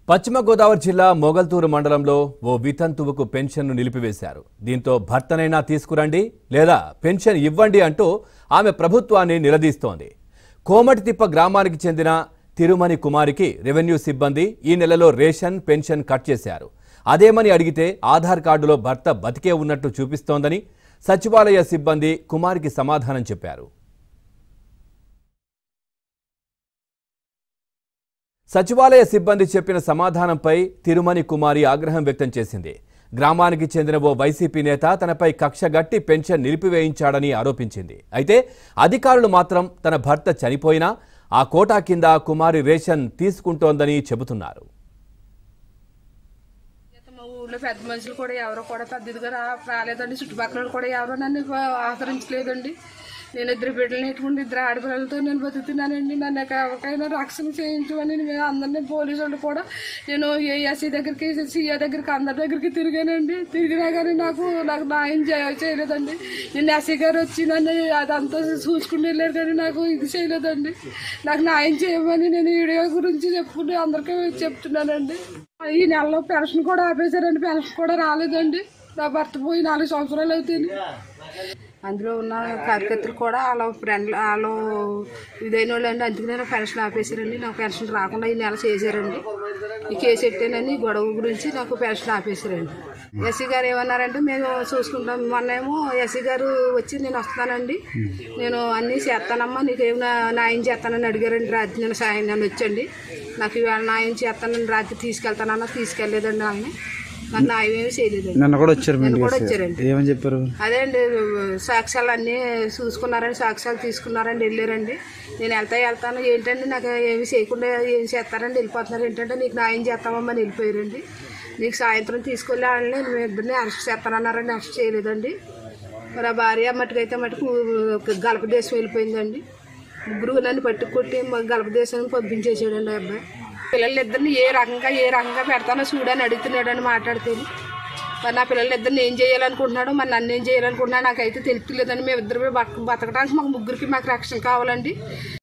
పశ్చిమ గోదావరి జిల్లా మొగల్తూరు మండలంలో ఓ వితంతువుకు పెన్షన్ను నిలిపివేశారు దీంతో భర్తనైనా తీసుకురండి లేదా పెన్షన్ ఇవ్వండి అంటూ ఆమె ప్రభుత్వాన్ని నిలదీస్తోంది కోమటితిప్ప గ్రామానికి చెందిన తిరుమని కుమారికి రెవెన్యూ సిబ్బంది ఈ నెలలో రేషన్ పెన్షన్ కట్ చేశారు అదేమని అడిగితే ఆధార్ కార్డులో భర్త బతికే ఉన్నట్టు చూపిస్తోందని సచివాలయ సిబ్బంది కుమారికి సమాధానం చెప్పారు సచివాలయ సిబ్బంది చెప్పిన సమాధానంపై తిరుమని కుమారి ఆగ్రహం వ్యక్తం చేసింది గ్రామానికి చెందిన ఓ వైసీపీ నేత తనపై కక్షగట్టి పెన్షన్ నిలిపివేయించాడని ఆరోపించింది అయితే అధికారులు మాత్రం తన భర్త చనిపోయినా ఆ కోటా కింద కుమారి రేషన్ తీసుకుంటోందని చెబుతున్నారు మా ఊళ్ళో పెద్ద మనుషులు కూడా ఎవరో కూడా పెద్ద ఇదిగా రా రాలేదండి చుట్టుపక్కల వాళ్ళు కూడా ఎవరో నన్ను ఆదరించలేదండి నేను ఇద్దరు బిడ్డలు ఎట్టుకుంటే ఇద్దరు ఆడపిల్లలతో నేను బతుకుతున్నానండి నన్ను ఎక్క- ఎవరికైనా రక్షణ చేయించమని మేము అందరినీ పోలీసు వాళ్ళు కూడా నేను ఏఎస్సీ దగ్గరికి సీఏ దగ్గరికి అందరి దగ్గరికి తిరిగానండి తిరిగినా కానీ నాకు నాకు న్యాయం చేయ- చేయలేదండి నిన్న ఎస్సీ గారు వచ్చి నన్ను అదంతా చూసుకుని వెళ్ళారు కానీ నాకు ఇది చేయలేదండి నాకు న్యాయం చేయమని నేను ఈ వీడియో గురించి చెప్పుకుంటే అందరికీ చెప్తున్నానండి ఈ నెలలో పెన్షన్ కూడా ఆపేశారండి పెన్షన్ కూడా రాలేదండి నా భర్త పోయి నాలుగు సంవత్సరాలు అవుతుంది అందులో ఉన్న కార్యకర్తలు కూడా వాళ్ళ ఫ్రెండ్ వాళ్ళు ఇదైన వాళ్ళు అండి అందుకనే పెన్షన్ ఆపేశారండి నాకు పెన్షన్ రాకుండా ఈ నెల చేశారండి ఈ కేసు ఎట్టానని ఈ గొడవ గురించి నాకు పెన్షన్ ఆపేశారండి ఎస్సీ గారు ఏమన్నారంటే మేము చూసుకుంటాం మొన్నేమో ఎస్సీ గారు వచ్చి నేను వస్తానండి నేను అన్నీ చేస్తానమ్మా నీకేం నా- న్యాయం చేస్తానని అడిగారండి రాత్రి నేను సాయం నేను వచ్చండి నాకు ఇవాళ న్యాయం చేస్తానని రాత్రి తీసుకెళ్తానన్నా తీసుకెళ్ళలేదండి ఆయన నాకు న్యాయం ఏమీ చేయలేదండి నిన్న కూడా వచ్చారు మీ నిన్న ఇంటికి కూడా వస్తే. వచ్చారండి. ఏమని చెప్పారు అదే అండి సాక్ష్యాలు అన్నీ చూసుకున్నారండి సాక్ష్యాలు తీసుకున్నారండి వెళ్ళారండి నేను వెళ్తా వెళ్తాను ఏంటండి నాకు ఏమి చేయకుండా ఏం చేస్తారండి వెళ్ళిపోతున్నారు ఏంటంటే నీకు న్యాయం చేస్తామమ్మని వెళ్ళిపోయారండి నీకు సాయంత్రం తీసుకెళ్ళి వాళ్ళని మేము ఇద్దరిని అరెస్ట్ చేస్తానన్నారండి అరెస్ట్ చేయలేదండి మరి ఆ భార్య మట్టుకైతే మటుకు గల్ప దేశం వెళ్ళిపోయిందండి ముగ్గురు నన్ను పట్టుకు కొట్టి మా గల్ప దేశానికి పంపించేసాడండి ఆ అబ్బాయి పిల్లలిద్దరిని ఏ రకంగా ఏ రకంగా పెడతానో చూడని అడుగుతున్నాడని మాట్లాడితే మరి నా పిల్లలిద్దరిని ఏం చేయాలనుకుంటున్నాడో మరి నన్ను ఏం చేయాలనుకుంటున్నాడో నాకైతే తెలియలేదండి మేము ఇద్దరు బతకడానికి మాకు ముగ్గురికి మాకు రక్షణ కావాలండి